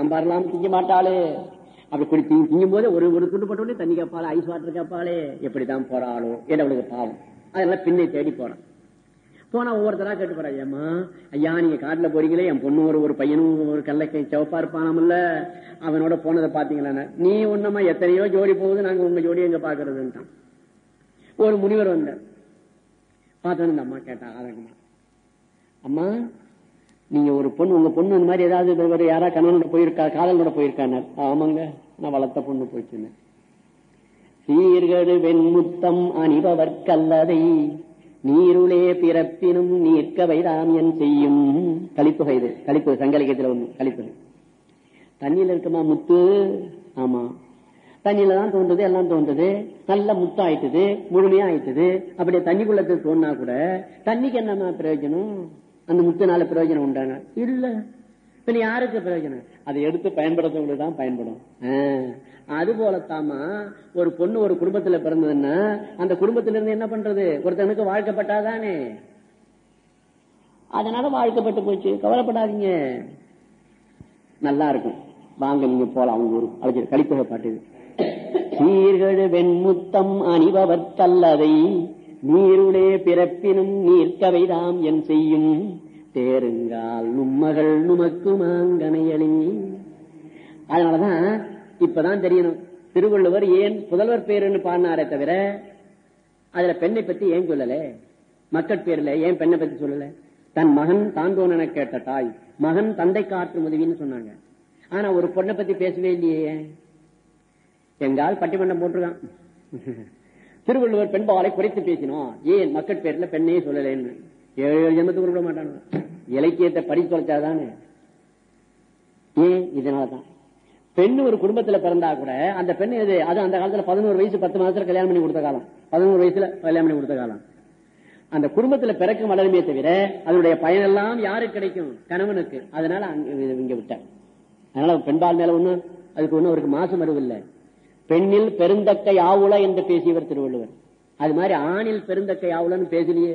சாம்பார்லாம் திங்க மாட்டாளே அப்படி குடி திங்க திங்கும் போது ஒரு ஒரு துண்டு போட்ட உடனே தண்ணி கேப்பாளே ஐஸ் வாட்டர் கேப்பாளே எப்படிதான் போறாளோ என்று அவளுக்கு பாவம் அதனால பின்னை தேடி போறான் போனா ஒவ்வொருத்தரா கேட்டு போறா ஏமா ஐயா நீங்க காட்டுல போறீங்களே என் பொண்ணு ஒரு ஒரு பையனும் ஒரு கல்லைக்கை சிவப்பா இருப்பானாமல்ல அவனோட போனதை பாத்தீங்களா நீ ஒன்னமா எத்தனையோ ஜோடி போகுது நாங்க உங்க ஜோடி எங்க பாக்குறதுன்ட்டான் ஒரு முனிவர் வந்தார் பார்த்தோன்னு இந்த அம்மா கேட்டா ஆதங்கமா அம்மா நீங்க ஒரு பொண்ணு உங்க பொண்ணு இந்த மாதிரி ஏதாவது இது ஒரு யாரா கணவனோட போயிருக்கா காதலோட போயிருக்கானார் ஆமாங்க நான் வளர்த்த பொண்ணு போயிடுச்சுன்னு சீர்கடு வெண்முத்தம் அணிபவர்க்கல்லதை நீருளே பிறப்பினும் நீர்க்க வைராம் என் செய்யும் கலிப்புகை இது கலிப்பு சங்கலிக்கத்துல ஒண்ணு கலிப்புகை தண்ணியில இருக்குமா முத்து ஆமா தண்ணியில தான் தோன்றுது எல்லாம் தோன்றுது நல்ல முத்தம் ஆயிட்டுது முழுமையா ஆயிட்டுது அப்படியே தண்ணிக்குள்ளத்துக்கு தோணுனா கூட தண்ணிக்கு என்னமா பிரயோஜனம் அந்த முத்துனால பிரயோஜனம் உண்டாங்க இல்ல பின்ன யாருக்கு பிரயோஜனம் அதை எடுத்து பயன்படுத்தவங்களுக்கு தான் பயன்படும் ஆஹ், அது போலத்தாமா ஒரு பொண்ணு ஒரு குடும்பத்துல பிறந்ததுன்னா அந்த குடும்பத்துல இருந்து என்ன பண்றது ஒருத்தனுக்கு வாழ்க்கப்பட்டாதானே அதனால வாழ்க்கப்பட்டு போச்சு கவலைப்படாதீங்க நல்லா இருக்கும் வாங்க நீங்க போலாம் அவங்க ஊருக்கு அழைச்சி கழிப்பக பாட்டு இது. சீர்கழு வெண்முத்தம் அணிபவர் கல்லதை நீருளே பிறப்பினும் நீர்க்கவைதாம் என் செய்யும் தேருங்கால் நும்மகள் நுமக்கு மாங்கனையளி அதனாலதான் இப்பதான் தெரியணும் திருவள்ளுவர் ஏன் புதல்வர் பேருன்னு பாடினாரே தவிர அதுல பெண்ணை பத்தி ஏன் சொல்லல மக்கள் பேர்ல ஏன் பெண்ணை பத்தி சொல்லல தன் மகன் தாந்தோன் என கேட்ட தாய் மகன் தந்தை காற்று உதவின்னு சொன்னாங்க ஆனா ஒரு பொண்ணை பத்தி பேசவே இல்லையே எங்கால் பட்டிமன்றம் போட்டிருக்கான் திருவள்ளுவர் பெண்பாலை குறைத்து பேசினோம் ஏன் மக்கள் பேர்ல பெண்ணையே சொல்லலைன்னு ஏழு ஏழு ஜென்மத்துக்கு விட மாட்டானு இலக்கியத்தை படிச்சு தொலைச்சாதானே ஏன் இதனாலதான் பெண் ஒரு குடும்பத்துல பிறந்தா கூட அந்த பெண் எது அது அந்த காலத்துல பதினோரு வயசு பத்து மாசத்துல கல்யாணம் பண்ணி கொடுத்த காலம் பதினோரு வயசுல கல்யாணம் பண்ணி கொடுத்த காலம் அந்த குடும்பத்துல பிறக்கும் வளருமே தவிர அதனுடைய பயனெல்லாம் யாருக்கு கிடைக்கும் கணவனுக்கு அதனால அங்க இ- இங்க விட்டார் அதனால பெண்பால் மேல ஒண்ணு அதுக்கு ஒண்ணு அவருக்கு மாசம் வருவில்லை பெண்ணில் பெருந்தக்க யாவுல என்று பேசியவர் திருவள்ளுவர் அது மாதிரி ஆணில் பெருந்தக்க யாவுலன்னு பேசலையே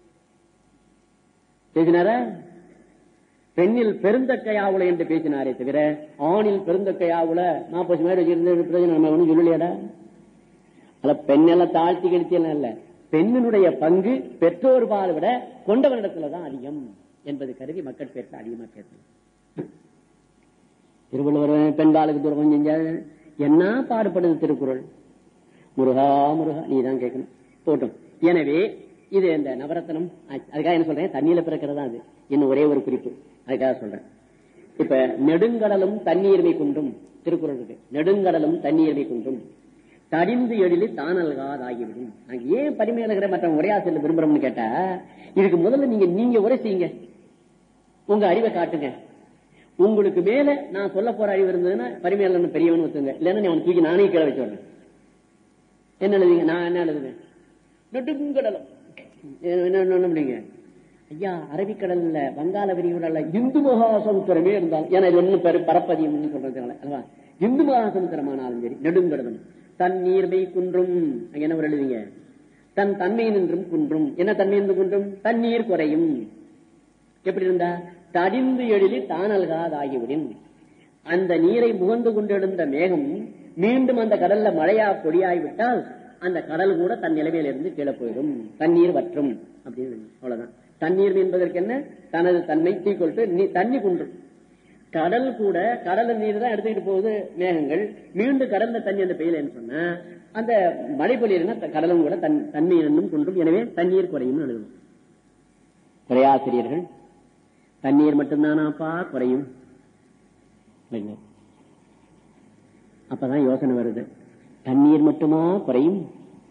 பேசினாரா பெண்ணில் பெருந்தக்க யாவுல என்று பேசினாரே தவிர ஆணில் பெருந்தக்க யாவுல நாற்பது மாதிரி வச்சிருந்த பிரயோஜனம் நம்ம ஒண்ணும் சொல்லலையாடா அல்ல பெண்ணெல்லாம் தாழ்த்தி கெடுத்தியெல்லாம் இல்ல பெண்ணினுடைய பங்கு பெற்றோர் பால் விட கொண்டவனிடத்துலதான் அதிகம் என்பது கருதி மக்கள் பேச அதிகமா பேசணும் திருவள்ளுவர் பெண்பாலுக்கு துரோகம் செஞ்ச என்ன பாடுபடுது திருக்குறள் முருகா முருகா நீ தான் கேட்கணும் போட்டும் எனவே இது இந்த நவரத்னம் ஆச்சு. அதுக்காக என்ன சொல்றேன் தண்ணியில பிறக்கிறதா அது இன்னும் ஒரே ஒரு குறிப்பு அதுக்காக சொல்றேன் இப்ப நெடுங்கடலும் தண்ணீர்மை குன்றும் திருக்குறள் இருக்கு நெடுங்கடலும் தண்ணீர்மை குன்றும் தடிந்து எழிலி தானல்காதாகிவிடும் நாங்க ஏன் பரிமையாளர்கிற மற்ற உரையாசிரியர் விரும்புறோம்னு கேட்டா இதுக்கு முதல்ல நீங்க நீங்க உரை செய்யுங்க உங்க அறிவை காட்டுங்க உங்களுக்கு மேல நான் சொல்ல போற அறிவு இருந்ததுன்னா பரிமையாளர் பெரியவன் ஒத்துங்க இல்லைன்னா நீ அவனை தூக்கி நானே கீழே வச்சு விடுறேன் என்ன எழுதுங்க நான் என்ன எழுதுவேன் நெடுங்கடலம் என்ன என்ன என்ன பண்ணீங்க ஐயா அரபிக்கடல்ல வங்காள விரிகுடல்ல இந்து மகாசமுத்திரமே இருந்தாலும் ஏன்னா இது ஒண்ணு பெரு பரப்பதியம்னு சொல்றதுனால அல்லவா இந்து மகாசமுத்திரமானாலும் சரி நெடுங்கடலும் தன் நீர்மை குன்றும் அங்க என்ன ஒரு எழுதுங்க தன் தன்மை நின்றும் குன்றும் என்ன தன்மை நின்று குன்றும் தண்ணீர் குறையும் எப்படி இருந்தா தடிந்து எழிலி தானல்காதாகிவிடும் அந்த நீரை முகந்து கொண்டெழுந்த மேகம் மீண்டும் அந்த கடல்ல மழையா பொடியாய் விட்டால் அந்த கடல் கூட தன் நிலைமையில இருந்து கீழே போயிடும் தண்ணீர் வற்றும் அப்படின்னு அவ்வளவுதான் தண்ணீர் என்பதற்கு என்ன தனது தன்மை தீக்கொள்ட்டு நீ- தண்ணி குன்றும் கடல் கூட கடல்ல நீர் தான் எடுத்துக்கிட்டு போகுது மேகங்கள் மீண்டும் கடல்ல தண்ணி அந்த பெய்யலன்னு சொன்னா அந்த மழை பொழியல்னா த- கடலும் கூட தன் தன்மை என்னும் குன்றும் எனவே தண்ணீர் குறையும் எழுதணும் உரையாசிரியர்கள் தண்ணீர் மட்டும்தானாப்பா குறையும் இல்லைங்க. அப்பதான் யோசனை வருது தண்ணீர் மட்டுமா குறையும்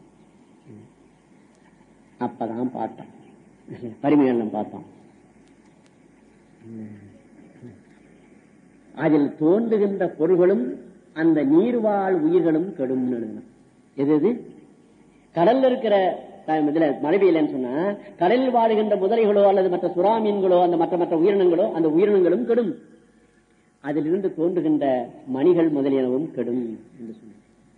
அப்பதான் பார்த்தோம் பரிமையெல்லாம் பார்த்தோம் அதில் தோன்றுகின்ற பொருள்களும் அந்த நீர்வாழ் உயிர்களும் கெடும் எது எது கடல்ல இருக்கிற த- இதுல மழை பெய்யலன்னு சொன்னா கடலில் வாழுகின்ற முதலைகளோ அல்லது மற்ற சுறா மீன்களோ அந்த மற்ற மற்ற உயிரினங்களோ அந்த உயிரினங்களும் கெடும் அதிலிருந்து தோன்றுகின்ற மணிகள் முதலியனவும் கெடும் என்று சொன்னார்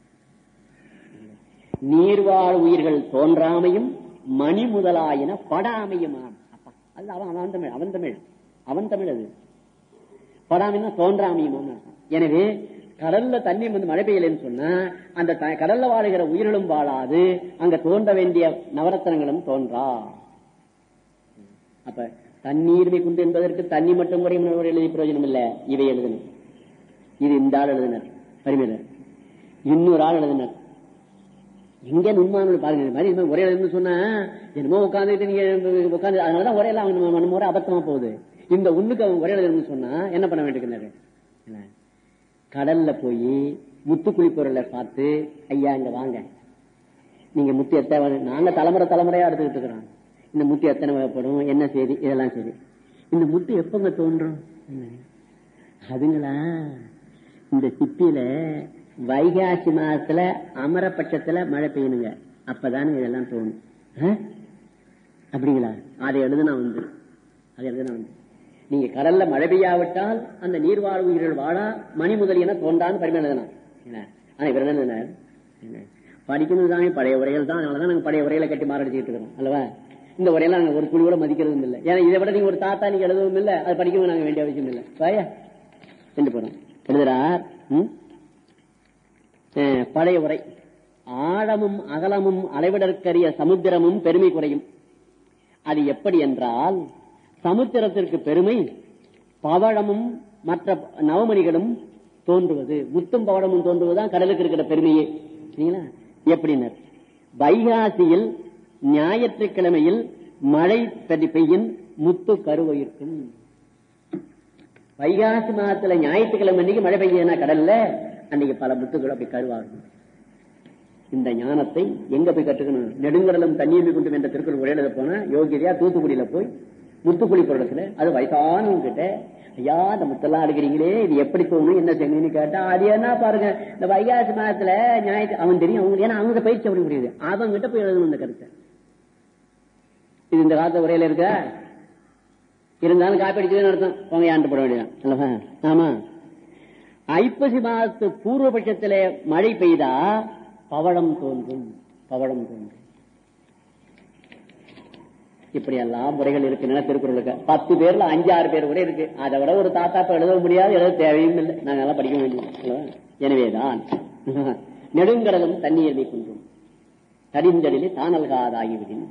நீர்வாழ் உயிர்கள் தோன்றாமையும் மணி முதலாயின படாமையுமாம் அப்பா அது அவன் அவன் தமிழ் அவன் தமிழ் அவன் தமிழ் அது படாமின்னா தோன்றாமையுமோ எனவே கடல்ல தண்ணி வந்து மழை பெய்யலன்னு சொன்னா அந்த த- கடல்ல வாழுகிற உயிரிலும் வாழாது அங்க தோன்ற வேண்டிய நவரத்தனங்களும் தோன்றா அப்ப தண்ணீர்மை குண்டு என்பதற்கு தண்ணி மட்டும் குறையும் எழுதி பிரயோஜனம் இல்ல இவை எழுதணும் இது இந்த ஆள் எழுதினர் பரிமையினர் இன்னொரு ஆள் எழுதினர் எங்க நுண்மானு பாருங்க இது மாதிரி இது மாதிரி ஒரே எழுதுன்னு சொன்னா என்னமோ உட்காந்துட்டு நீங்க உட்காந்து அதனாலதான் ஒரே எல்லாம் நம்ம நம்ம முறை அபத்தமா போகுது இந்த உண்ணுக்கு அவங்க ஒரே எழுதுன்னு சொன்னா என்ன பண்ண வேண்டியிருக்கிறாரு என்ன? கடல்ல போய் முத்து குளிப்பொருளை பார்த்து ஐயா இங்க வாங்க நீங்க முத்து எத்தனை வகை- நாங்க தலைமுறை தலைமுறையா எடுத்துக்கிட்டு இருக்கிறோம் இந்த முத்து எத்தனை வகைப்படும் என்ன செய்தி இதெல்லாம் சரி இந்த முத்து எப்பங்க தோன்றும் என்ன? அதுங்களா இந்த சிப்பியில வைகாசி மாசத்துல அமரபட்சத்துல மழை பெய்யணுங்க அப்பதானே இதெல்லாம் தோணும் ஆ? அப்படிங்களா அதை எழுதுனா வந்து அதை எழுதுனா வந்து நீங்க கடல்ல மழை பெய்யாவிட்டால் அந்த நீர்வாழ் உயிர்கள் வாழா மணி முதலியன தோன்றான்னு பரிமாணம் எழுதலாம் என்ன? ஆனா இவர் என்ன எழுதினார்? என்ன படிக்கிறது தானே பழைய உரைகள் தான் அதனாலதான் நாங்க பழைய உரைகளை கட்டி மாரடிச்சுட்டு இருக்கிறோம் அல்லவா இந்த உரையெல்லாம் நாங்க ஒரு குழு கூட மதிக்கிறதும் இல்லை ஏன்னா இதை விட நீங்க ஒரு தாத்தா நீங்க எழுதவும் இல்லை அது படிக்கவும் நாங்க வேண்டிய அவசியம் இல்லை வாயா சென்று போறோம் எழுதுறார் ம்? அஹ், பழைய உரை ஆழமும் அகலமும் அளவிடற்கரிய சமுத்திரமும் பெருமை குறையும் அது எப்படி என்றால் சமுத்திரத்திற்கு பெருமை பவழமும் மற்ற நவமணிகளும் தோன்றுவது முத்தும் பவழமும் தோன்றுவதுதான் கடலுக்கு இருக்கிற பெருமையே சரிங்களா எப்படினர் வைகாசியில் ஞாயிற்றுக்கிழமையில் மழை பெடி பெய்யின் முத்து கருவயிருக்கும் வைகாசி மாதத்துல ஞாயிற்றுக்கிழமை அன்னைக்கு மழை பெய்யுதுன்னா கடல்ல அன்னைக்கு பல முத்துக்கள் அப்படி கருவாகும் இந்த ஞானத்தை எங்க போய் கற்றுக்கணும் நெடுங்கடலும் தண்ணீர் கொண்டு என்ற திருக்குறள் உரையில போனா யோகியதையா தூத்துக்குடியில போய் முத்துக்குடி பொருளத்துல அது வயசானவங்க கிட்ட ஐயா இந்த முத்தெல்லாம் அடுக்கிறீங்களே இது எப்படி தோணும் என்ன செய்யணும்னு கேட்டா அது என்ன பாருங்க இந்த வைகாசி மாதத்துல ஞாயிற்று அவன் தெரியும் அவங்க ஏன்னா அவங்க பயிற்சி அப்படி புரியுது அவங்க கிட்ட போய் எழுதணும் இந்த கருத்தை இது இந்த காலத்து உரையில இருக்க இருந்தாலும் காப்பி அடிச்சதுன்னு அர்த்தம் அவங்க ஆண்டு போட வேண்டியதான் அல்லவா ஆமா ஐப்பசி மாதத்து பூர்வபட்சத்துல மழை பெய்தா பவளம் தோன்றும் பவளம் தோன்றும் இப்படி எல்லாம் முறைகள் இருக்கு திருக்குறளுக்கு பத்து பேர்ல அஞ்சாறு பேர் கூட இருக்கு அதை விட ஒரு தாத்தா இப்ப எழுத முடியாது எழுத தேவையும் இல்லை நாங்க எல்லாம் படிக்க வேண்டியது அல்லவா? எனவேதான் நெடுங்கடலும் தண்ணீரை கொன்றும் தடிந்தடிலே தானல்காதாகிவிடின்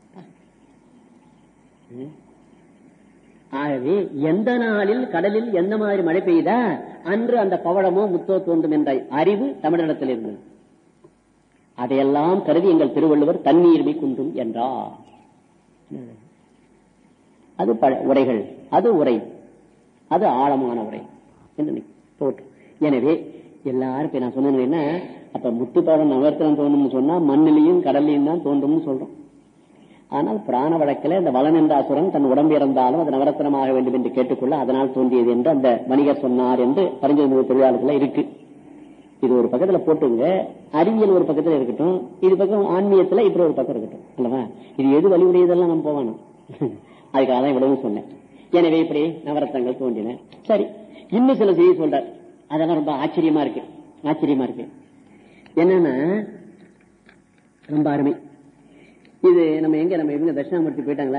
ஆகவே எந்த நாளில் கடலில் எந்த மாதிரி மழை பெய்தா அன்று அந்த பவளமோ முத்தோ தோன்றும் என்ற அறிவு தமிழிடத்தில் இருந்தது அதையெல்லாம் கருதி எங்கள் திருவள்ளுவர் தண்ணீர்மை குன்றும் என்றார் அது பழ- உரைகள் அது உரை அது ஆழமான உரை என்று நினை- போட்டு எனவே எல்லாரும் இப்ப நான் சொன்னது என்ன அப்ப முத்துப்பாடம் நவர்த்தனம் தோணும்னு சொன்னா மண்ணிலையும் கடல்லையும் தான் தோன்றும்னு சொல்றோம் ஆனால் பிராண வழக்கில் இந்த வளன் என்ற அசுரன் தன் உடம்பு இறந்தாலும் அது நவரத்தனமாக வேண்டும் என்று கேட்டுக்கொள்ள அதனால் தோன்றியது என்று அந்த வணிகர் சொன்னார் என்று பரிஞ்சல் தொழிலாளர்கள் இருக்கு இது ஒரு பக்கத்துல போட்டுங்க அறிவியல் ஒரு பக்கத்துல இருக்கட்டும் இது பக்கம் ஆன்மீகத்துல இப்படி ஒரு பக்கம் இருக்கட்டும் அல்லவா இது எது வழிமுறையதெல்லாம் நம்ம போவானோ அதுக்காக தான் இவ்வளவு சொன்னேன் எனவே இப்படி நவரத்தங்கள் தோன்றின சரி இன்னும் சில செய்தி சொல்றார் அதெல்லாம் ரொம்ப ஆச்சரியமா இருக்கு ஆச்சரியமா இருக்கு என்னன்னா ரொம்ப அருமை இது நம்ம எங்க நம்ம இவங்க தட்சிணாமூர்த்தி போயிட்டாங்களா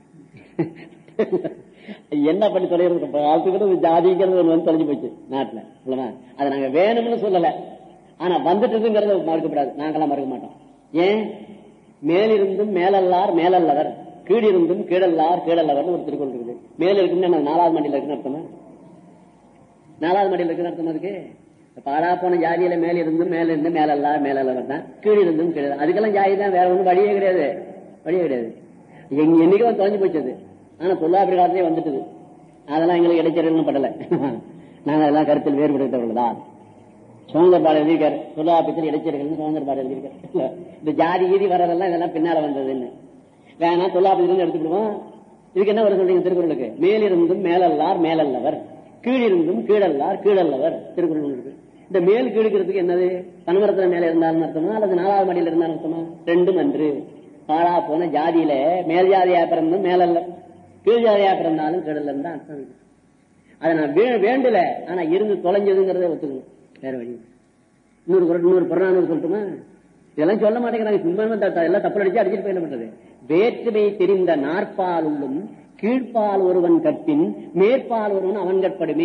என்ன பண்ணி தொலைகிறது ஆளுக்கு ஜாதிங்கிறது ஒண்ணு வந்து தொலைஞ்சு போச்சு நாட்டுல இல்லவா அதை நாங்க வேணும்னு சொல்லல ஆனா வந்துட்டதுங்கிறத மறுக்கப்படாது நாங்கெல்லாம் மறுக்க மாட்டோம் ஏன் மேலிருந்தும் மேலல்லார் மேலல்லவர் கீழிருந்தும் கீழல்லார் கீழல்லவர்னு ஒரு திருக்குறள் இருக்குது மேல இருக்குன்னு என்ன நாலாவது மண்டியில இருக்குன்னு அர்த்தமா நாலாவது மடியில் இருக்குன்னு அர்த்தம் அதுக்கு பாடா போன ஜாதியில மேல இருந்தும் மேல இருந்து மேலல்லா மேலல்லவர் தான் கீழ் இருந்தும் கீழே அதுக்கெல்லாம் ஜாதி தான் வேற ஒண்ணும் வழியே கிடையாது வழியே கிடையாது எங்க என்னைக்கு வந்து தொலைஞ்சு போச்சது ஆனா தொல்லாபுரி காலத்திலே வந்துட்டது அதெல்லாம் எங்களுக்கு இடைச்செருகள்னு படல நாங்க அதெல்லாம் கருத்தில் வேறுபடுத்தவர்கள் தான் சுதந்திர பாடல் எழுதியிருக்காரு தொல்லாபத்தில் இடைச்செருகள்னு சுதந்திர பாடல் எழுதியிருக்காரு இந்த ஜாதி கீதி வர்றதெல்லாம் இதெல்லாம் பின்னால வந்ததுன்னு வேணா தொல்லாபத்திலிருந்து எடுத்துக்கிடுவோம் இதுக்கு என்ன வர சொல்றீங்க திருக்குறளுக்கு மேலிருந்தும் மேலல்லார் மேலல்லவர் கீழிருந்தும் கீழல்லார் கீழல்லவர் திருக்குறள் இருக்கு இந்த மேல் கீழுக்கிறதுக்கு என்னது பனமரத்துல மேல இருந்தாலும் அர்த்தமா அல்லது நாலாவது மடியில இருந்தாலும் அர்த்தமா ரெண்டும் அன்று பாழா போன ஜாதியில மேல் ஜாதியா பிறந்தும் மேலல்ல கீழ் ஜாதியா பிறந்தாலும் கீழல்ல இருந்தா அர்த்தம் இருக்கு. அதை நான் வே- வேண்டல ஆனா இருந்து தொலைஞ்சதுங்கிறத ஒத்துக்கணும் வேற வழி இல்லை. இன்னொரு குரல் இன்னொரு புறநானூறு சொல்லட்டுமா இதெல்லாம் சொல்ல மாட்டேங்கிறாங்க சும்மா த- த- எல்லாம் தப்பு அடிச்சு அடிச்சுட்டு போயிட பண்றது வேற்றுமை தெரிந்த நாற்பால் உள்ளும் கீழ்ப்பால் ஒருவன் கற்பின் மேற்பால் ஒருவன் அவன் கற்படுமே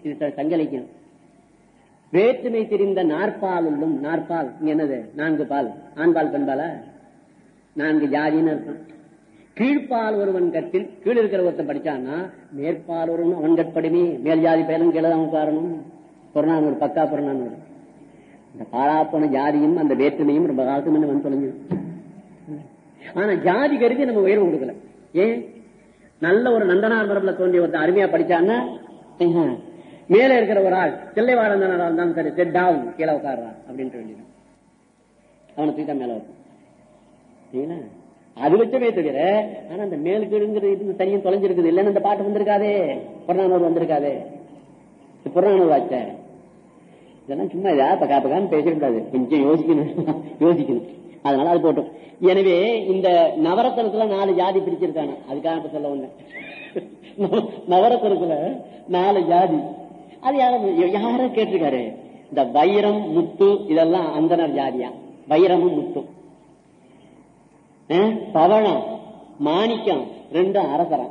இது த- சங்கலிக்கும் வேற்றுமை தெரிந்த நாற்பால் உள்ளும் நாற்பால் இங்க என்னது நான்கு பால் ஆண்பால் பெண்பாலா நான்கு ஜாதின்னு இருக்கும் கீழ்ப்பால் ஒருவன் கட்டில் கீழ் இருக்கிற ஒருத்தன் படிச்சான்னா மேற்பால் ஒருவன் அவன் கற்படுமே மேல் ஜாதி பேரும் கீழே தான் உட்காரணும் புறநானூறு பக்கா புறநானூறு இந்த பாழாப்போன ஜாதியும் அந்த வேற்றுமையும் ரொம்ப காலத்து முன்ன வந்து தொலைஞ்சு ஆனா ஜாதி கருதி நம்ம உயர்வு கொடுக்கல ஏன் நல்ல ஒரு நந்தனார் மரபுல தோன்றிய ஒருத்தன் அருமையா படிச்சான்னா ஆஹா, மேல இருக்கிற ஒரு ஆள் தில்லைவாழந்தனாரா இருந்தாலும் சரி செட் டவுன் கீழே உட்கார்றா அப்படின்ட்டு வேண்டியது அவனை தூக்கி தான் மேல வைப்போம் சரிங்களா? அது வச்சவே தவிர ஆனா அந்த மேல் கீழுங்கிறது இது தனியும் தொலைஞ்சிருக்குது இல்லைன்னு அந்த பாட்டு வந்திருக்காதே புறநானூறு வந்திருக்காதே இது புறநானூறு ஆச்ச இதெல்லாம் சும்மா இதா பக்கா பக்கான்னு பேசக்கூடாது கொஞ்சம் யோசிக்கணும் யோசிக்கணும் அதனால அது போட்டோம் எனவே இந்த நவரத்தனத்துல நாலு ஜாதி பிரிச்சிருக்காங்க அதுக்காக இப்ப சொல்ல வந்தேன் நவரத்தனத்துல நாலு ஜாதி அது யாரும் யாரோ கேட்டிருக்காரு இந்த வைரம் முத்து இதெல்லாம் அந்தனர் ஜாதியா வைரமும் முத்தும் அஹ், பவளம் மாணிக்கம் ரெண்டும் அரசரம்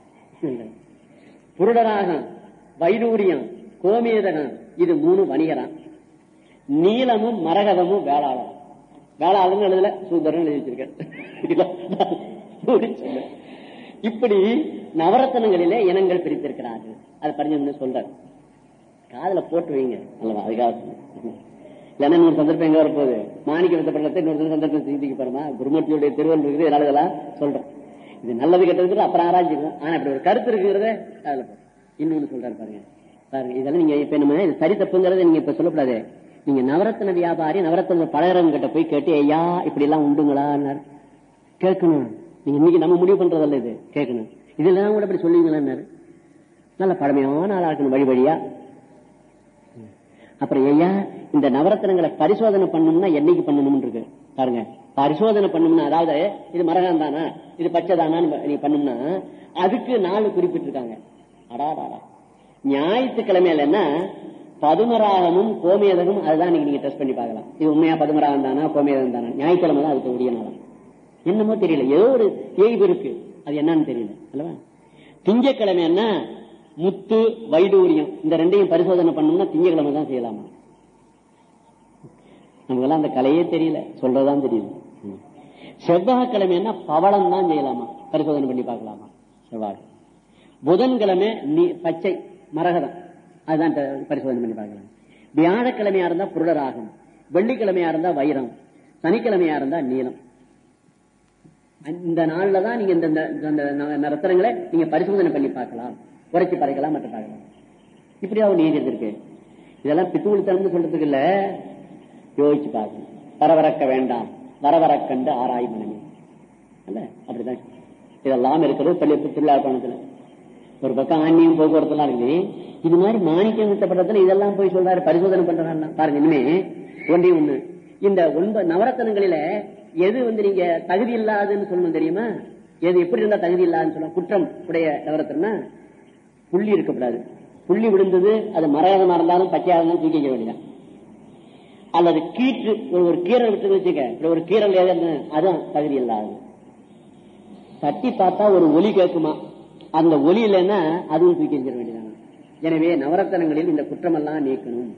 புருடராகம் வைடூரியம் கோமேதகம் இது மூணு வணிகரம் நீலமும் மரகதமும் வேளாளம் வேளாளம் எழுதல சூதரன் எழுதி வச்சிருக்கேன் இப்படி நவரத்தனங்களிலே இனங்கள் பிரித்திருக்கிறார்கள் அது பரிஞ்சு சொல்றாரு காதுல போட்டு வைங்க அல்லவா அதுக்காக சொன்னேன். இல்லைன்னா இன்னொரு சந்தர்ப்பம் எங்க வரப்போகுது மாணிக்க வித்தப்படத்தை இன்னொரு சந்தர்ப்பம் சிந்திக்க போறோமா குருமூர்த்தியுடைய திருவள் இருக்குது இதனால இதெல்லாம் சொல்றோம் இது நல்லது கெட்டதுக்கு அப்புறம் ஆராய்ச்சிக்கும் ஆனா இப்படி ஒரு கருத்து இருக்குங்கிறத அதுல போ. இன்னொன்னு சொல்றாரு பாருங்க பாருங்க இதெல்லாம் நீங்க இப்ப நம்ம இது சரி தப்புங்கிறத நீங்க இப்ப சொல்லக்கூடாது நீங்க நவரத்ன வியாபாரி நவரத்ன பழகரம் கிட்ட போய் கேட்டு ஐயா இப்படி எல்லாம் உண்டுங்களான்னாரு கேட்கணும் நீங்க இன்னைக்கு நம்ம முடிவு பண்றதல்ல இது கேட்கணும் இதெல்லாம் கூட இப்படி சொல்லுவீங்களான்னாரு நல்ல பழமையான ஆளா இருக்கணும் வழி வழியா அப்புறம் ஐயா இந்த நவரத்னங்களை பரிசோதனை பண்ணணும்னா என்னைக்கு பண்ணணும் இருக்கு பாருங்க பரிசோதனை பண்ணணும்னா அதாவது இது மரகம் தானா இது பச்சை தானான்னு நீங்க பண்ணணும்னா அதுக்கு நாள் குறிப்பிட்டிருக்காங்க அடாடாடா ஞாயிற்றுக்கிழமையிலன்னா பதுமராகமும் கோமேதகம் அதுதான் நீங்க நீங்க டெஸ்ட் பண்ணி பார்க்கலாம் இது உண்மையா பதுமராகம் தானா கோமேதகம் தானா ஞாயிற்றுக்கிழமை தான் அதுக்கு உரிய நாளாம் என்னமோ தெரியல ஏதோ ஒரு ஏய்வு இருக்கு அது என்னன்னு தெரியல அல்லவா திங்கக்கிழமை என்ன முத்து வைடூரியம் இந்த ரெண்டையும் பரிசோதனை பண்ணணும்னா திங்கக்கிழமை தான் செய்யலாமா நமக்கெல்லாம் அந்த கலையே தெரியல சொல்றதுதான் தெரியுது ம். செவ்வாய்க்கிழமை என்ன பவளம் தான் செய்யலாமா பரிசோதனை பண்ணி பார்க்கலாமா செவ்வாய் புதன்கிழமை நீ- பச்சை மரகதம் அதுதான் ட- பரிசோதனை பண்ணி பார்க்கலாம் வியாழக்கிழமையா இருந்தா புருடராகும் வெள்ளிக்கிழமையா இருந்தா வைரம் சனிக்கிழமையா இருந்தா நீலம் இந்த நாள்ல தான் நீங்க இந்த இந்த- இந்த ந- ந- ரத்தனங்களை நீங்க பரிசோதனை பண்ணி பார்க்கலாம் குறைச்சி பறைக்கலாம் மற்ற பார்க்கலாம் இப்படி அவர் நீதி இருக்கு இதெல்லாம் பித்துக்குளித்தனம்னு சொல்றதுக்கு இல்ல யோசிச்சு பார்க்கணும் வரவரக்க வேண்டாம் வரவரக்கண்டு ஆராய் மனமே அல்ல அப்படிதான் இதெல்லாம் இருக்கிறது பள்ளி திருவிழா பணத்துல ஒரு பக்கம் ஆன்மீகம் போக்குவரத்து எல்லாம் இருக்குது இது மாதிரி மாணிக்கம் வித்தப்பட்டதுல இதெல்லாம் போய் சொல்றாரு பரிசோதனை பண்றாங்க பாருங்க இனிமே ஒன்றே ஒண்ணு இந்த ஒன்பது நவரத்தனங்களில எது வந்து நீங்க தகுதி இல்லாதுன்னு சொல்லணும் தெரியுமா எது எப்படி இருந்தா தகுதி இல்லாதுன்னு சொல்லணும் குற்றம் உடைய நவரத்தனா புள்ளி இருக்கக்கூடாது புள்ளி விழுந்தது அது மரகதமா இருந்தாலும் பச்சையா இருந்தாலும் தூக்கி வைக்க வேண்டியதான் அல்லது கீற்று ஒரு ஒரு கீரல் விட்டு வச்சுக்க இப்படி ஒரு கீரல் ஏதாவது அதுவும் தகுதி இல்லாது தட்டி பார்த்தா ஒரு ஒலி கேட்குமா அந்த ஒலி இல்லைன்னா அதுவும் தூக்கி எஞ்சிட வேண்டியதாங்க எனவே நவரத்தனங்களில் இந்த குற்றமெல்லாம் நீக்கணும்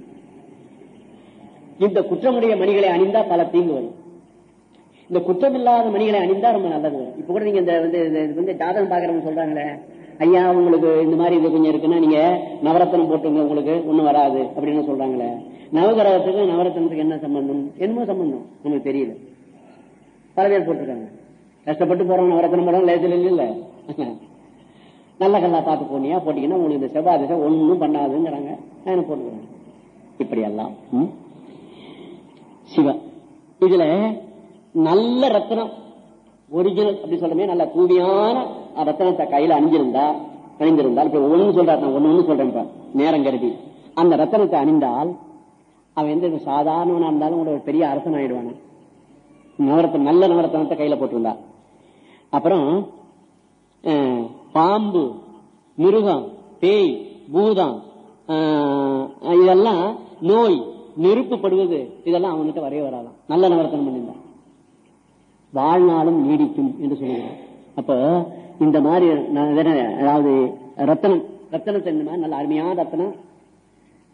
இந்த குற்றமுடைய மணிகளை அணிந்தா பல தீங்கு வரும் இந்த குற்றமில்லாத மணிகளை அணிந்தா ரொம்ப நல்லது வரும் இப்ப கூட நீங்க இந்த வந்து இந்த- இது வந்து ஜாதகம் பாக்குறவங்க சொல்றாங்களே ஐயா உங்களுக்கு இந்த மாதிரி இது கொஞ்சம் இருக்குன்னா நீங்க நவரத்தனம் போட்டுங்க உங்களுக்கு ஒண்ணும் வராது அப்படின்னு சொல்றாங்களே நவகிரகத்துக்கு நவரத்தனத்துக்கு என்ன சம்பந்தம் என்னமோ சம்பந்தம் நமக்கு தெரியல பல பேர் போட்டிருக்காங்க கஷ்டப்பட்டு போறவங்க நவரத்தனம் போறவங்க லேசில் இல்ல நல்ல கல்லா பார்த்து போனியா போட்டீங்கன்னா உங்களுக்கு இந்த செவ்வாய் திசை ஒண்ணும் பண்ணாதுங்கிறாங்க நான் போட்டுக்கிறாங்க இப்படி எல்லாம் ம்? சிவா இதுல நல்ல ரத்தனம் ஒரிஜினல் அப்படி சொல்றமே நல்ல தூய்மையான ரத்தனத்தை கையில அணிஞ்சிருந்தா அணிந்திருந்தால் இப்ப ஒண்ணு சொல்றாரு நான் ஒண்ணு ஒண்ணு சொல்றேன் இப்ப நேரம் கருதி அந்த ரத்தனத்தை அணிந்தால் அவன் எந்த சாதாரணவனா இருந்தாலும் கூட ஒரு பெரிய அரசன் ஆயிடுவான நவரத்தம் நல்ல நவரத்தனத்தை கையில போட்டிருந்தா அப்புறம் அஹ், பாம்பு மிருகம் பேய் பூதம் அஹ், இதெல்லாம் நோய் நெருப்புப்படுவது இதெல்லாம் அவனுக்கு வரவே வராதாம் நல்ல நவரத்தனம் பண்ணியிருந்தான் வாழ்நாளும் நீடிக்கும் என்று சொல்லுகிறார் அப்ப இந்த மாதிரி நான் வேற, அதாவது ரத்தனம் ரத்தனத்தை இந்த மாதிரி நல்ல அருமையான ரத்தனம்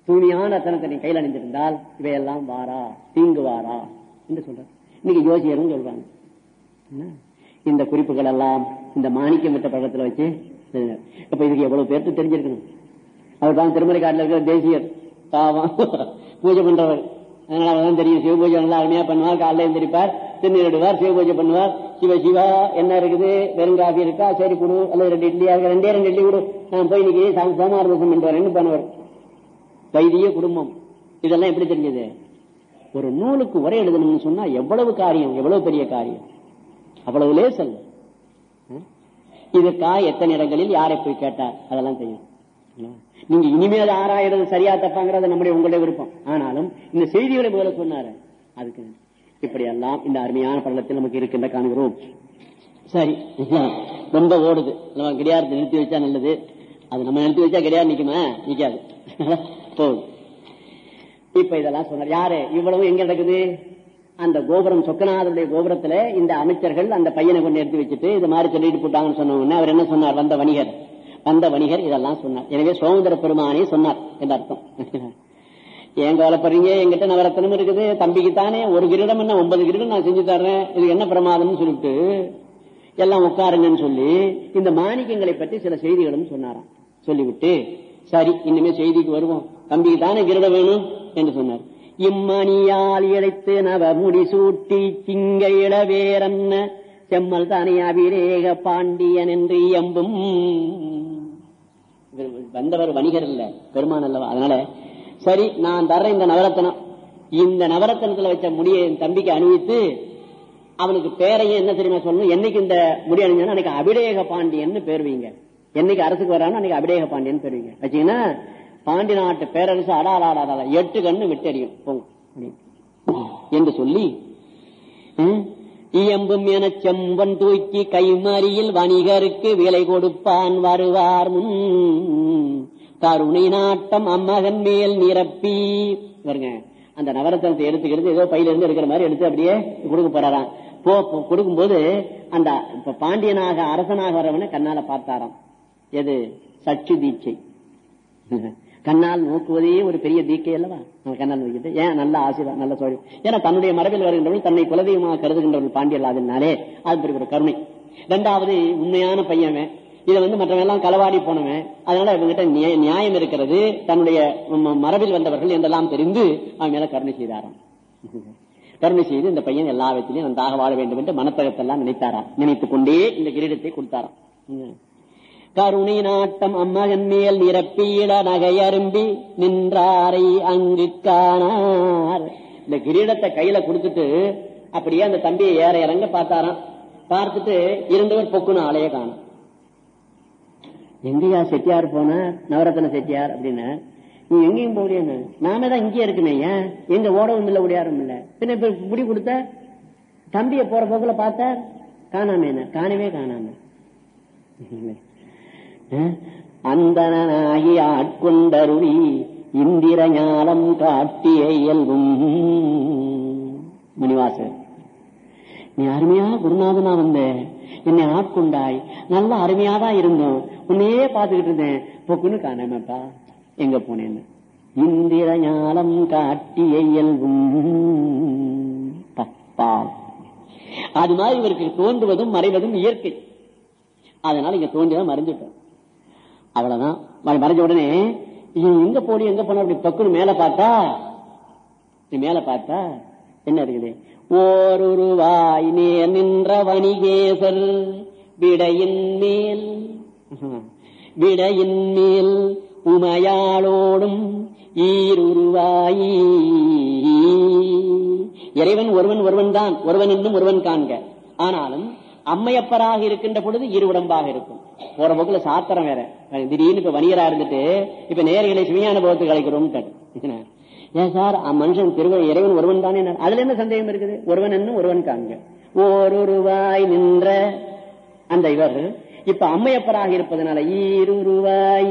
தூய்மையான ரத்தனத்தை நீ கையில் அணிந்திருந்தால் இவையெல்லாம் வாரா தீங்கு வாரா என்று சொல்ற இன்னைக்கு ஜோசியரும் சொல்றாங்க என்ன? இந்த குறிப்புகள் எல்லாம் இந்த மாணிக்கம் விட்ட பழக்கத்துல வச்சு எழுதினார். இப்ப இதுக்கு எவ்வளவு பேருக்கு தெரிஞ்சிருக்கணும் அவர் தான் திருமலை காட்டில் இருக்கிற தேசியர் பாவம் பூஜை பண்றவர் அதனால அவர்தான் தெரியும் சிவ பூஜை நல்லா அருமையா பண்ணுவார் காலைல எழுந்திருப்பார் திருநீரிடுவார் சிவ பூஜை பண்ணுவார் சிவ சிவா என்ன இருக்குது வெறும் காஃபி இருக்கா சரி கொடு அல்லது ரெண்டு இட்லியா இருக்கு ரெண்டே ரெண்டு இட்லி கொடு நான் போய் இன்னைக்கு சா- சோமாரதம் பண்ணிட்டு வரேன்னு பண்ணுவார் வைதிக குடும்பம் இதெல்லாம் எப்படி தெரிஞ்சது ஒரு நூலுக்கு உரை எழுதணும்னு சொன்னா எவ்வளவு காரியம் எவ்வளவு பெரிய காரியம் அவ்வளவு லேசல் இதுக்கா எத்தனை இடங்களில் யாரை போய் கேட்டார் அதெல்லாம் தெரியும் நீங்க இனிமேல் ஆராயிறது சரியா தப்பாங்கிறது நம்முடைய உங்களுடைய விருப்பம் ஆனாலும் இந்த செய்திகளை முதல்ல சொன்னாரு அதுக்கு இப்படி எல்லாம் இந்த அருமையான பள்ளத்தில் நமக்கு இருக்கின்ற காணுகிறோம் சரி ரொம்ப ஓடுது நம்ம கிடையாது நிறுத்தி வச்சா நல்லது அது நம்ம நிறுத்தி வச்சா கிடையாது நிக்குமா நிக்காது போகுது இப்ப இதெல்லாம் சொன்னார் யாரு இவ்வளவு எங்க நடக்குது அந்த கோபுரம் சொக்கநாதருடைய கோபுரத்துல இந்த அமைச்சர்கள் அந்த பையனை கொண்டு எடுத்து வச்சுட்டு இது மாதிரி சொல்லிட்டு போட்டாங்கன்னு சொன்ன உடனே அவர் என்ன சொன்னார் வந்த வணிகர் வந்த வணிகர் இதெல்லாம் சொன்னார் எனவே சோமந்தர பெருமானே சொன்னார் என்ற அர்த்தம் ஏன் கவலைப்படுறீங்க எங்கிட்ட நவரத்தனம் இருக்குது தம்பிக்கு தானே ஒரு கிரீடம் என்ன ஒன்பது கிரீடம் நான் செஞ்சு தர்றேன் இது என்ன பிரமாதம்னு சொல்லிட்டு எல்லாம் உட்காருங்கன்னு சொல்லி இந்த மாணிக்கங்களை பற்றி சில செய்திகளும் சொன்னாராம் சொல்லிவிட்டு சரி இனிமே செய்திக்கு வருவோம் தம்பிக்கு தானே கிரீடம் வேணும் என்று சொன்னார் இம்மணியால் இழைத்து நவ முடி சூட்டி சிங்க இளவேரன்ன செம்மல் தானே அபிரேக பாண்டியன் என்று எம்பும் இவர் வந்தவர் வணிகர் இல்ல பெருமான் அல்லவா அதனால சரி நான் தர்றேன் இந்த நவரத்தனம் இந்த நவரத்தனத்துல வச்ச முடியை என் தம்பிக்கு அணிவித்து அவனுக்கு பேரையும் என்ன தெரியுமா சொல்லணும் என்னைக்கு இந்த முடி அணிஞ்சானோ அன்னைக்கு அபிடேக பாண்டியன் பேர் வைங்க என்னைக்கு அரசுக்கு வரானோ அன்னைக்கு அபிடேக பாண்டியன் பேர் வைங்க வச்சீங்கன்னா பாண்டி நாட்டு பேரரசு அடாடாடாடா எட்டு கண்ணு விட்டறியும் போங்க அப்படின்னு. என்று சொல்லி ம், இயம்பும் என செம்பன் தூக்கி கைமறியில் வணிகருக்கு விலை கொடுப்பான் வருவார் முன் கருணை நாட்டம் அம்மகன் மேல் நிரப்பி பாருங்க அந்த நவரத்தனத்தை எடுத்துக்கிறது ஏதோ பையில இருந்து எடுக்கிற மாதிரி எடுத்து அப்படியே கொடுக்க போறாராம் போ போ- கொடுக்கும்போது அந்த இப்ப பாண்டியனாக அரசனாக வரவனை கண்ணால பார்த்தாராம் எது சச்சு தீட்சை கண்ணால் நோக்குவதே ஒரு பெரிய தீக்கை அல்லவா நம்ம கண்ணால் நோக்கிட்டு ஏன் நல்ல ஆசீர்வாதம் நல்ல சோழி ஏன்னா தன்னுடைய மரபில் வருகின்றவர்கள் தன்னை குலதெய்வமாக கருதுகின்றவர்கள் பாண்டியல் அதனாலே அது பெரிய ஒரு கருணை இரண்டாவது உண்மையான பையன் இதை வந்து மற்றவங்க எல்லாம் களவாடி போனவன் அதனால இவங்கிட்ட நியாய- நியாயம் இருக்கிறது தன்னுடைய ம- மரபில் வந்தவர்கள் என்றெல்லாம் தெரிந்து அவன் மேல கருணை செய்தாராம் கருணை செய்து இந்த பையன் எல்லா விதத்திலையும் நன்றாக வாழ வேண்டும் என்று மனத்தகத்தெல்லாம் நினைத்தாராம் நினைத்துக் கொண்டே இந்த கிரீடத்தை கொடுத்தாராம் ம். கருணை நாட்டம் அம்மகன் மேல் நிரப்பியிட நகை அரும்பி நின்றாரை அங்கு காணார் இந்த கிரீடத்தை கையில கொடுத்துட்டு அப்படியே அந்த தம்பியை ஏற இறங்க பார்த்தாராம் பார்த்துட்டு இருந்தவர் பொக்குன்னு ஆளையே காணும் எங்கயா செட்டியார் போன நவரத்ன செட்டியார் அப்படின்னு நீ எங்கேயும் போக முடியாது நாம தான் இங்கேயே இருக்குமே ஏன் எங்க ஓடவும் இல்லை ஓடியாரும் இல்ல பின்ன இப்ப முடி கொடுத்த தம்பிய போற போக்குல பார்த்த காணாம என்ன காணவே காணாம அந்தனாகி ஆட்கொண்டருளி இந்திர ஞானம் காட்டிய இயல்பும் முனிவாசர் நீ அருமையா குருநாதனா வந்த என்னை ஆட்கொண்டாய் நல்ல அருமையா தான் இருந்தோம் உன்னையே பார்த்துக்கிட்டு இருந்தேன் பொக்குன்னு காணாமப்பா எங்க போனேன்னு இந்திர ஞானம் காட்டிய இயல்பும் பப்பா அது மாதிரி இவருக்கு தோன்றுவதும் மறைவதும் இயற்கை அதனால இங்க தோன்றிதான் மறைஞ்சிட்டோம் அவ்வளவுதான் மறை- மறைஞ்ச உடனே இவன் எங்க போடி எங்க போன அப்படி பக்குன்னு மேல பார்த்தா நீ மேல பார்த்தா என்ன இருக்குது ஓருருவாய் நேர் நின்ற வணிகேசர் விடையின் மேல் விடையின் மேல் உமையாளோடும் ஈருருவாயி இறைவன் ஒருவன் ஒருவன் தான் ஒருவன் இன்னும் ஒருவன் காண்க ஆனாலும் அம்மையப்பராக இருக்கின்ற பொழுது இரு உடம்பாக இருக்கும் போற போக்குல சாத்திரம் வேற திடீர்னு இப்ப வணிகரா இருந்துட்டு இப்ப நேர்களை சிவியான போகத்துக்கு அழைக்கிறோம் கேட்டு ஏன் சார் அ- மனுஷன் திருவ இறைவன் ஒருவன் தானே நான். அதுல என்ன சந்தேகம் இருக்குது ஒருவன் என்ன ஒருவன் காண்க ஓருருவாய் நின்ற அந்த இவர் இப்ப அம்மையப்பராக இருப்பதனால ஈருருவாய்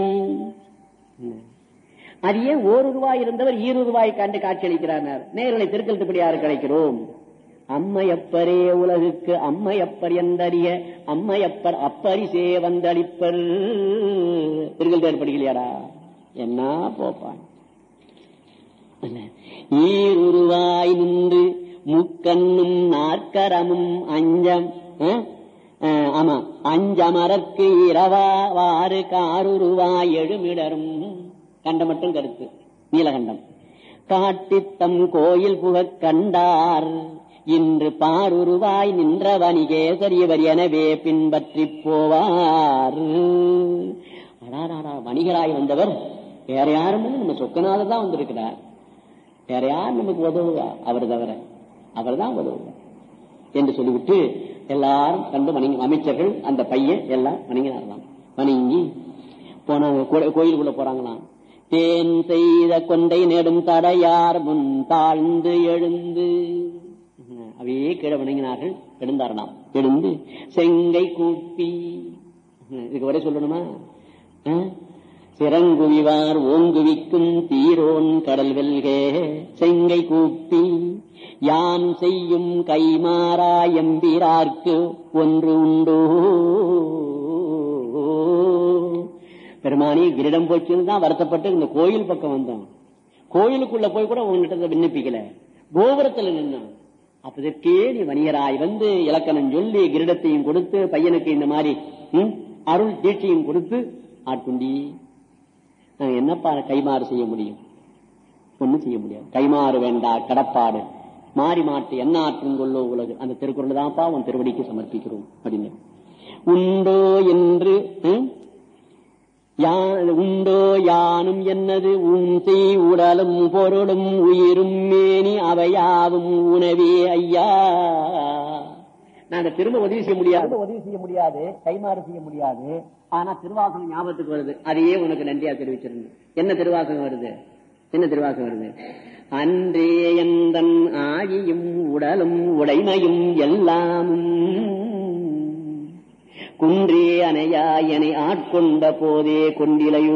அது ஏன் ஒரு ரூபாய் இருந்தவர் ஈரு ரூபாய் கண்டு காட்சியளிக்கிறார் நேர்களை திருக்கல்துப்படியாறு கிடைக்கிறோம் அம்மையப்பரே உலகுக்கு அம்மையப்பர் என்றறிய அம்மையப்பர் அப்பரிசே வந்தளிப்பர் திருக்கல்தேர் படிக்கலையாடா என்ன போப்பான் இல்ல ஈர் உருவாய் நின்று முக்கண்ணும் நாற்கரமும் அஞ்சம் அஹ், அஹ், ஆமா அஞ்சமரற்கு இரவாறு காருருவாய் எழுமிடரும் கண்டம் மட்டும் கருத்து நீலகண்டம் காட்டித்தம் கோயில் புகக் கண்டார் இன்று பாருருவாய் நின்ற வணிகேசரியவர் எனவே பின்பற்றி போவார் அடாடாடா வணிகராய் வந்தவர் வேற யாரும் இல்ல, நம்ம சொக்கநாதர் தான் வந்திருக்கிறார் வேற யார் நமக்கு உதவுவா அவர் தவிர அவர் தான் உதவுவார் என்று சொல்லிவிட்டு எல்லாரும் கண்டு வணங்கி அமைச்சர்கள் அந்த பையன் எல்லாம் வணங்கினார்களாம் வணங்கி போனாங்க கோ- கோயிலுக்குள்ள போறாங்களாம் தேன் செய்த கொண்டை நெடும் தடையார் முன் தாழ்ந்து எழுந்து அவையே கீழே வணங்கினார்கள் எழுந்தாரலாம் எழுந்து செங்கை கூப்பி இதுக்கு வரை சொல்லணுமா ஆ? சிறங்குவிவார் ஓங்குவிக்கும் தீரோன் கடல் வெல்கே செங்கை கூப்பி யான் செய்யும் கைமாறா எம்பிரார்க்கு ஒன்று உண்டோ பெருமானி கிரீடம் போச்சுன்னு தான் வருத்தப்பட்டு இந்த கோயில் பக்கம் வந்தோம் கோயிலுக்குள்ள போய் கூட உங்ககிட்ட விண்ணப்பிக்கல கோபுரத்துல நின்னோம் அப்பதற்கே நீ வணிகராய் வந்து இலக்கணம் சொல்லி கிரீடத்தையும் கொடுத்து பையனுக்கு இந்த மாதிரி ம், அருள் தீட்சியும் கொடுத்து ஆட்குண்டி நாங்க என்னப்பா கைமாறு செய்ய முடியும் ஒண்ணும் செய்ய முடியாது கைமாறு வேண்டா கடப்பாடு மாறி மாட்டு என்ன ஆற்றும் கொள்ளோ உலகு அந்த திருக்குறள் தான்ப்பா உன் திருவடிக்கு சமர்ப்பிக்கிறோம் அப்படின்னு உண்டோ என்று ம், யா- உண்டோ யானும் என்னது உன்சை உடலும் பொருளும் உயிரும் மேனி அவையாவும் உணவே ஐயா நாங்க திரும்ப உதவி செய்ய முடியாது உதவி செய்ய முடியாது கைமாறு செய்ய முடியாது ஆனா திருவாசகம் ஞாபகத்துக்கு வருது அதையே உனக்கு நன்றியா தெரிவிச்சிருந்தேன் என்ன திருவாசகம் வருது என்ன திருவாசகம் வருது அன்றே எந்தன் ஆகியும் உடலும் உடைமையும் எல்லாமும் குன்றே அணையா என ஆட்கொண்ட போதே கொண்டிலையோ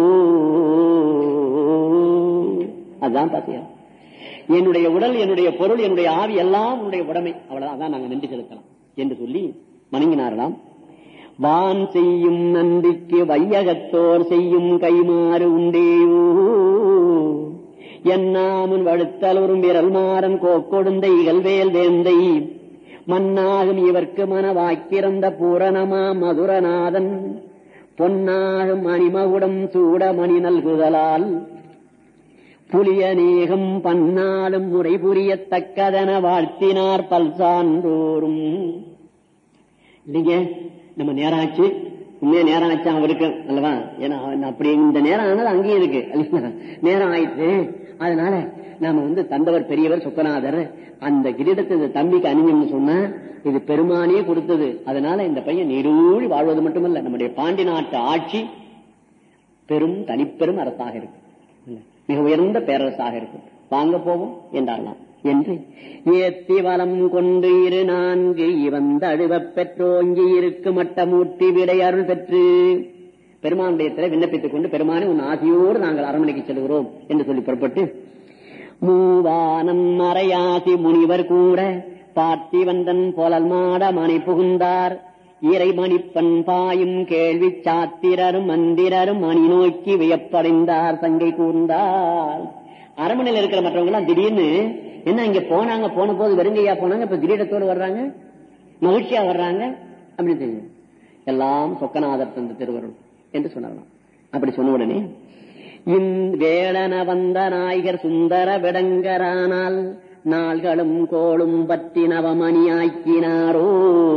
அதுதான் பாத்தியா என்னுடைய உடல் என்னுடைய பொருள் என்னுடைய ஆவி எல்லாம் உன்னுடைய உடைமை அவ்வளவுதான் அதான் நாங்க நன்றி செலுத்தலாம் என்று சொல்லி வணங்கினாரலாம் வான் செய்யும் நன்றிக்கு வையகத்தோர் செய்யும் கைமாறு உண்டேயோ என்னாமுன் வழுத்தலூரும் விரல் மாறன் கோக்கொடுந்த இகழ்வேல் வேந்தை மன்னாகும் இவர்க்கு மனவாக்கிறந்த பூரணமா மதுரநாதன் பொன்னாகும் மணிமகுடம் சூட மணி நல்குதலால் புலியநேகம் பன்னாலும் முறை புரியத்தக்கதென வாழ்த்தினார் பல்சான்றோரும் இல்லைங்க நம்ம நேரம் ஆச்சு உண்மையா நேரம் ஆச்சு அவருக்கு அல்லவா ஏன்னா அவன் அப்படி இந்த நேரம் ஆனது அங்கேயும் இருக்கு அல்லவா? நேரம் ஆயிடுச்சு அதனால நாம வந்து தந்தவர் பெரியவர் சொக்கநாதர் அந்த கிரீடத்தை இந்த தம்பிக்கு அணிஞ்சோம்னு சொன்னா இது பெருமானே கொடுத்தது அதனால இந்த பையன் நீடூழி வாழ்வது மட்டுமல்ல நம்முடைய பாண்டி நாட்டு ஆட்சி பெரும் தனிப்பெரும் அரசாக இருக்கும் இல்ல, மிக உயர்ந்த பேரரசாக இருக்கும் வாங்க போவோம் என்றார்களாம் என்று ஏத்தி வலம் கொண்டு இரு நான்கு இவந்த அழுவப் பெற்றோங்கி இருக்கு மட்டமூட்டி விடை அருள் பெற்று பெருமானுடைய விண்ணப்பித்துக் கொண்டு பெருமானை உன் ஆசையோடு நாங்கள் அரண்மனைக்கு செல்கிறோம் என்று சொல்லி புறப்பட்டு மூவானம் மறையாசி முனிவர் கூட பார்த்திவந்தன் போலல் மாட மனை புகுந்தார் இறைமணிப்பன் பாயும் கேள்வி சாத்திரரும் மந்திரரும் மணி நோக்கி வியப்படைந்தார் சங்கை கூர்ந்தார் அரண்மனையில் இருக்கிற மற்றவங்க எல்லாம் திடீர்னு என்ன இங்க போனாங்க போன போது வெறுங்கையா போனாங்க இப்ப கிரீடத்தோடு வர்றாங்க மகிழ்ச்சியா வர்றாங்க அப்படின்னு தெரியும் எல்லாம் சொக்கநாதர் தந்த திருவருள் என்று சொன்னார்களாம் அப்படி சொன்ன உடனே இந்த வேளன வந்த நாயகர் சுந்தர விடங்கரானால் நாள்களும் கோளும் பற்றி நவமணியாக்கினாரோ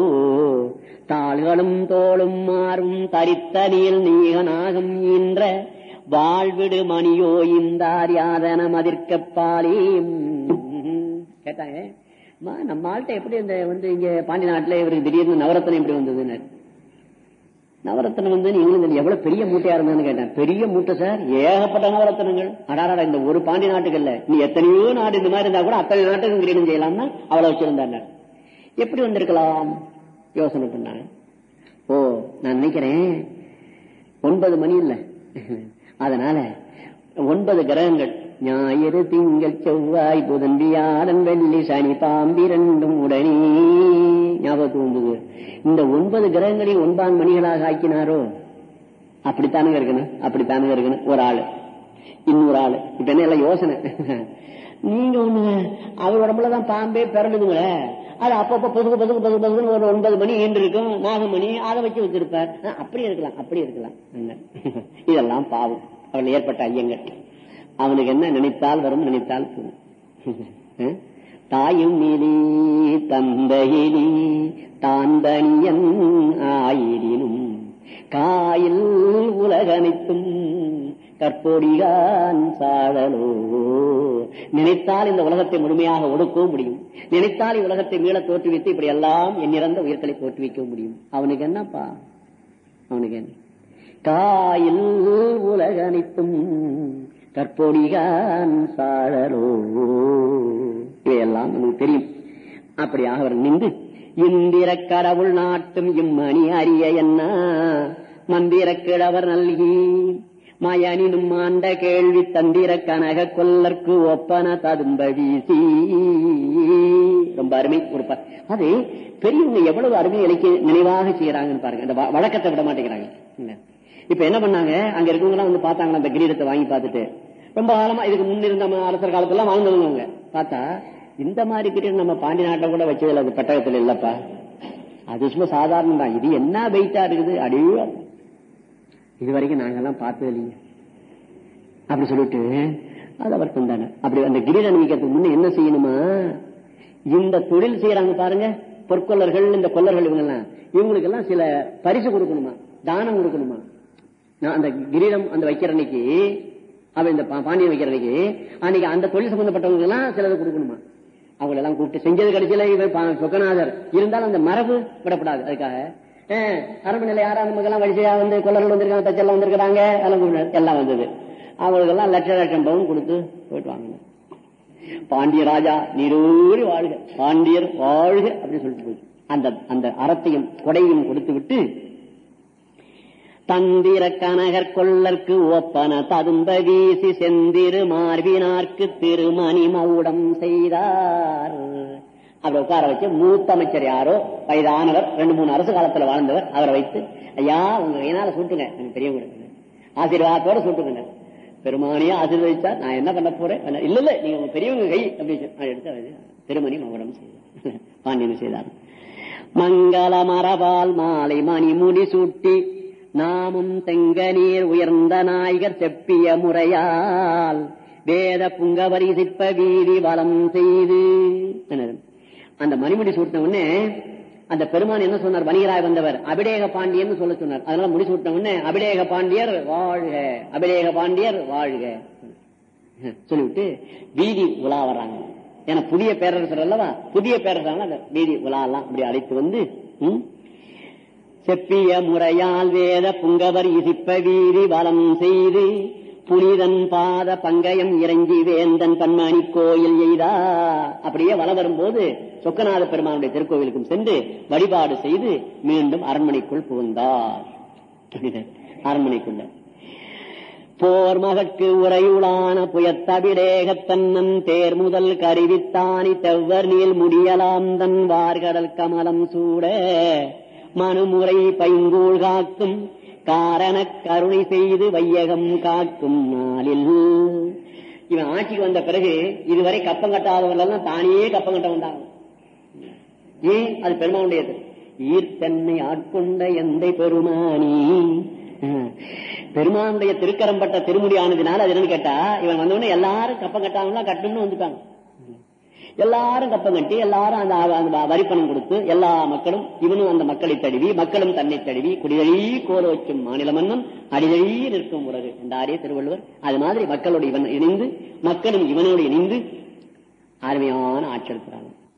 தாள்களும் தோளும் மாறும் தரித்த நீல் நீகனாகும் ஈன்ற வாழ்விடு மணியோ இந்தார் யாதன மதிர்க்கப்பாலே கேட்டாங்க அம்மா, நம்ம ஆள்கிட்ட எப்படி இந்த வந்து இங்க பாண்டி நாட்டுல இவருக்கு திடீர்னு நவரத்தனம் எப்படி வந்ததுன்னு நவரத்தனம் வந்து நீங்களும் இந்த எவ்வளவு பெரிய மூட்டையா இருந்ததுன்னு கேட்டேன் பெரிய மூட்டை சார் ஏகப்பட்ட நவரத்தனங்கள் அடாடா இந்த ஒரு பாண்டி நாட்டுக்கு இல்ல நீ எத்தனையோ நாடு இந்த மாதிரி இருந்தா கூட அத்தனை நாட்டுக்கும் கிரீடம் செய்யலாம்னா அவ்வளவு வச்சிருந்தாங்க எப்படி வந்திருக்கலாம் யோசனை பண்ணாங்க ஓ நான் நினைக்கிறேன் ஒன்பது மணி இல்ல அதனால ஒன்பது கிரகங்கள் ஞாயிறு திங்கள் செவ்வாய் புதன் வியாழன் வெள்ளி சனி பாம்பிரண்டும் உடனே ஞாபகத்துக்கு வந்தது இந்த ஒன்பது கிரகங்களையும் ஒன்பது மணிகளாக ஆக்கினாரோ அப்படித்தானுங்க இருக்கணும் அப்படித்தானுங்க இருக்கணும் ஒரு ஆளு இன்னொரு ஆளு இப்ப என்ன எல்லாம் யோசனை நீங்க ஒண்ணு அவர் உடம்புலதான் பாம்பே பிறந்துங்களே அது அப்பப்ப பொதுக்கு பொதுக்கு பொதுக்கு பொதுக்குன்னு ஒரு ஒன்பது மணி ஈண்டு இருக்கும் நாகமணி அதை வச்சு வச்சிருப்பார் ஆ, அப்படி இருக்கலாம் அப்படி இருக்கலாம் என்ன? இதெல்லாம் பாவம் அவள் ஏற்பட்ட ஐயங்கள் அவனுக்கு என்ன நினைத்தால் வரும் நினைத்தால் போகும் தாயும் நீலி தந்தையிலி தாந்தனியன் ஆயிரினும் காயில் உலகனைத்தும் கற்பொடிகான் சாழலோ நினைத்தால் இந்த உலகத்தை முழுமையாக ஒடுக்கவும் முடியும் நினைத்தால் உலகத்தை மீள தோற்றுவித்து இப்படி எல்லாம் எண்ணிறந்த உயிர்களை தோற்றுவிக்கவும் முடியும் அவனுக்கு என்னப்பா அவனுக்கு என்ன காயில் உலகனைத்தும் கற்பொடிகான் சாழலோ இவையெல்லாம் நமக்கு தெரியும் அப்படியாக அவர் நின்று இந்திர கடவுள் நாட்டும் இம்மணி அறிய என்ன மந்திர கிழவர் நல்கி மயனினும் ஆண்ட கேள்வி தந்திர கனக கொல்லற்கு ஒப்பன ததும்ப வீசி ரொம்ப அருமை ஒரு ப- அது பெரியவங்க எவ்வளவு அருமை இலக்கிய நினைவாக செய்யறாங்கன்னு பாருங்க இந்த வ- வழக்கத்தை விட மாட்டேங்கிறாங்க இல்ல. இப்ப என்ன பண்ணாங்க அங்க இருக்கவங்க எல்லாம் வந்து பார்த்தாங்களா அந்த கிரீடத்தை வாங்கி பார்த்துட்டு ரொம்ப காலமா இதுக்கு முன்னிருந்த ம- அரசர் காலத்துல வாழ்ந்தவங்க அவங்க பார்த்தா இந்த மாதிரி கிரீடம் நம்ம பாண்டி நாட்டில் கூட வச்சதில்ல அது பெட்டகத்துல இல்லப்பா அது சும்மா சாதாரணம் தான் இது என்ன வெயிட்டா இருக்குது அடியோ இது வரைக்கும் நாங்கெல்லாம் பார்த்தது இல்லைங்க அப்படி சொல்லிட்டு அது அவர் தந்தாங்க அப்படி அந்த கிரீடம் அணிவிக்கிறதுக்கு முன்ன என்ன செய்யணுமா இந்த தொழில் செய்யறாங்க பாருங்க பொற்கொள்ளர்கள் இந்த கொள்ளர்கள் இவங்க எல்லாம் இவங்களுக்கு எல்லாம் சில பரிசு கொடுக்கணுமா தானம் கொடுக்கணுமா நான் அந்த கிரீடம் அந்த வைக்கிற அன்னைக்கு அவன் இந்த பா- பாண்டியன் வைக்கிற அன்னைக்கு அன்னைக்கு அந்த தொழில் சம்பந்தப்பட்டவங்க எல்லாம் சிலது கொடுக்கணுமா அவங்களை எல்லாம் கூப்பிட்டு செஞ்சது கடைசியில இவர் பா- சொக்கநாதர் இருந்தாலும் அந்த மரபு விடப்படாது அதுக்காக அஹ், அரண்மனையில யாரா நமக்கு எல்லாம் வரிசையா வந்து கொள்ளர்கள் வந்திருக்காங்க தச்செல்லாம் வந்திருக்காங்க எல்லாம் கூப்பிட்டு எல்லாம் வந்தது அவங்களுக்கு எல்லாம் லட்ச லட்சம் பவுன் கொடுத்து போயிட்டு வாங்க பாண்டிய ராஜா நீரோடி வாழ்க பாண்டியர் வாழ்க அப்படின்னு சொல்லிட்டு போய் அந்த அந்த அறத்தையும் கொடையும் கொடுத்து விட்டு தந்திர கனகர் கொள்ளற்கு ஒப்பன ததும்ப வீசி செந்திரு மார்பினார்க்கு திருமணி மவுடம் செய்தார் அவரை உட்கார வச்சு மூத்த அமைச்சர் யாரோ வயதானவர் ரெண்டு மூணு அரசு காலத்துல வாழ்ந்தவர் அவரை வைத்து ஐயா உங்க கையினால சுட்டுங்க எனக்கு பெரியவங்க ஆசீர்வாதத்தோட சுட்டுங்க பெருமானியா ஆசீர்வதிச்சா நான் என்ன பண்ண போறேன் இல்ல இல்ல நீங்க உங்க பெரியவங்க கை அப்படின்னு சொல்லி நான் எடுத்து அவர் திருமணி மகுடம் செய்தார் பாண்டியன் செய்தார் மங்கள மரபால் மாலை மணி முடி சூட்டி நாமும் தெங்கநீர் உயர்ந்த நாயகர் செப்பிய முறையால் வேத புங்கவரி சிற்ப வீதி வலம் செய்து என்னது? அந்த மணிமுடி சூட்டின உடனே அந்த பெருமான் என்ன சொன்னார் வணிகராய் வந்தவர் அபிடேக பாண்டியன் சொல்ல சொன்னார் அதனால முடி சூட்டின உடனே அபிடேக பாண்டியர் வாழ்க அபிடேக பாண்டியர் வாழ்க சொல்லிவிட்டு வீதி உலா வர்றாங்க ஏன்னா புதிய பேரரசர் அல்லவா புதிய பேரரசர் அந்த வீதி உலா எல்லாம் அப்படி அழைத்து வந்து ம், செப்பிய முறையால் வேத புங்கவர் இசிப்ப வீதி வலம் செய்து புனிதன் பாத பங்கயம் இறங்கி வேந்தன் பன்மணி கோயில் எய்தா அப்படியே வலம் வரும்போது சொக்கநாத பெருமானுடைய திருக்கோவிலுக்கும் சென்று வழிபாடு செய்து மீண்டும் அரண்மனைக்குள் புகுந்தார் அரண்மனைக்குள்ள போர் மகற்கு உரையுளான புயத்தபிடேகத் தன்னன் தேர் முதல் கருவித்தானி தெவ்வர் நீள் முடியலாம் தன் வார்கடல் கமலம் சூட மனுமுறை பைங்கூழ் காக்கும் காரண கருணை செய்து வையகம் காக்கும் நாளில் இவன் ஆட்சிக்கு வந்த பிறகு இதுவரை கப்பம் கட்டாதவர்கள் எல்லாம் தானே கப்பம் கட்ட வந்தாங்க ஏன் அது பெருமானுடையது ஈர்த்தன்னை ஆட்கொண்ட எந்தை பெருமானி அஹ், பெருமானுடைய திருக்கரம்பட்ட திருமுடி ஆனதுனால அது என்னன்னு கேட்டா இவன் வந்தவொடனே எல்லாரும் கப்பம் கட்டாங்களா கட்டணும்னு வந்துட்டாங்க எல்லாரும் கப்பம் கட்டி எல்லாரும் அந்த அந்த வரிப்பணம் கொடுத்து எல்லா மக்களும் இவனும் அந்த மக்களை தழுவி மக்களும் தன்னை தழுவி குடிதழி கோல வைக்கும் மாநில மன்னன் அடிதழி நிற்கும் உலகு என்றாரே திருவள்ளுவர் அது மாதிரி மக்களோடு இவன் இணைந்து மக்களும் இவனோடு இணைந்து அருமையான ஆட்சி எடுக்கிறாங்க